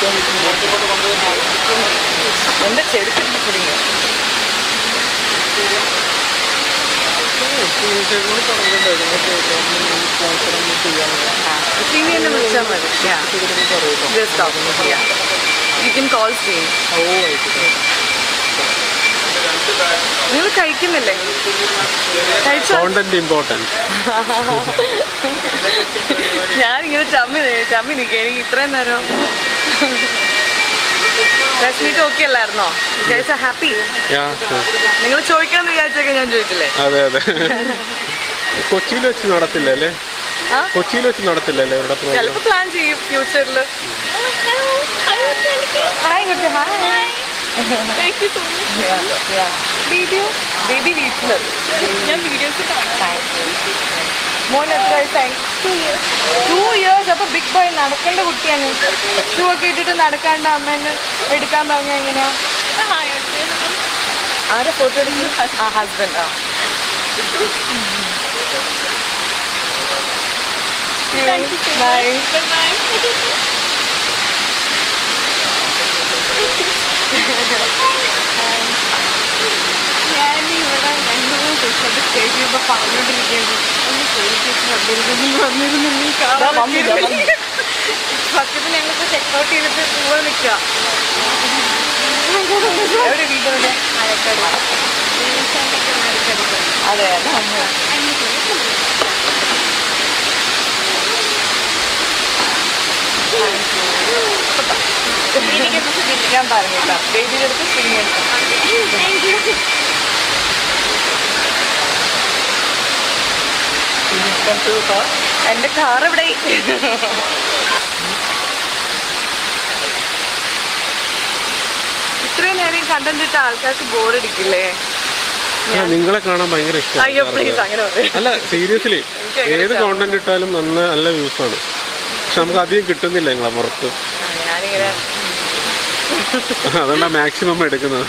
എന്റെ ചെരുപ്പിട്ട് കുടുങ്ങി സീനി എന്നെ വിളിച്ചാൽ മതി just you can call scene നിങ്ങൾ കഴിക്കുന്നില്ലേ കഴിച്ചോ കോണ്ടന്റ് ഇമ്പോർട്ടൻറ്റ് ഞാനിങ്ങനെ ചമ്മി ചമ്മി നിൽക്കുക എനിക്ക് ഇത്രയും നേരം രശ്മിക്ക് ഓക്കെ അല്ലായിരുന്നോ വിചാരിച്ച ഹാപ്പി യാ നിങ്ങൾ ചോദിക്കാന്ന് വിചാരിച്ചൊക്കെ ഞാൻ ചോദിച്ചില്ലേ അതെ അതെ കൊച്ചിയിൽ വെച്ച് നടത്തില്ല അല്ലേ ആ? കൊച്ചിയിൽ വെച്ച് നടത്തില്ല അല്ലേ അവരുടെ പ്രോഗ്രാം ചിലപ്പോ പ്ലാൻ ചെയ്യും ഫ്യൂച്ചറിൽ ഹായ് കുട്ടി ഹായ് വീഡിയോ ബേബി വീട്ടില് ഞാൻ വീഡിയോസ് കാണാം മോൻ എത്ര വയസ്സായി ടു ഇയേഴ്സ് അപ്പൊ ബിഗ് ബോയ് നടക്കേണ്ട കുട്ടിയാണ് ഷൂ ഒക്കെ ഇട്ടിട്ട് നടക്കാണ്ട് അമ്മേനെ എടുക്കാൻ പറഞ്ഞ എങ്ങനെയാ ആരെ ഫോട്ടോ എടുക്കുന്നു ആ ഹസ്ബൻഡ് ആ ബൈ ഞാൻ ഇവിടെ രണ്ടു മൂന്ന് ദിവസം സ്റ്റേ ചെയ്യുമ്പോൾ പറഞ്ഞോണ്ടിരിക്കുകയാണ് ഒന്ന് ചോദിച്ചിട്ട് വന്നിരുന്നെങ്കിൽ വന്നിരുന്നെങ്കിൽ കാണാൻ പറ്റിയിരുന്നെങ്കിൽ. സത്യത്തിൽ ഞങ്ങൾക്ക് ചെക്ക് ഔട്ട് ചെയ്തിട്ട് പോവാൻ നിൽക്കുക എവിടെ വീട് എവിടെ? അതെ അതെ ഞാൻ പറഞ്ഞേക്കാം ബേബിയുടെ അടുത്ത് സ്ക്രീൻ എടുക്കാം എന്റെ കാർ ഇവിടെ ഇത്രയും നേരം കണ്ടന്റ് ഇട്ട ആൾക്കാർക്ക് ബോറടിക്കില്ലേ ആ, നിങ്ങളെ കാണാൻ ഭയങ്കര അയ്യോ ഇഷ്ടമാണ് പ്ലീസ് അങ്ങനെ പറയും അല്ല സീരിയസ്ലി ഭയങ്കര ഏത് കോണ്ടന്റ് ഇട്ടാലും നല്ല നല്ല വ്യൂസ് ആണ് പക്ഷെ നമുക്ക് അധികം കിട്ടുന്നില്ല നിങ്ങളെ പുറത്ത് ഞാനിങ്ങനെ അതുകൊണ്ടാണ് മാക്സിമം എടുക്കുന്നത്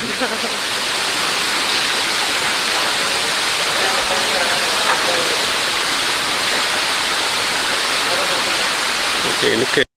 ഓക്കെ എനിക്ക്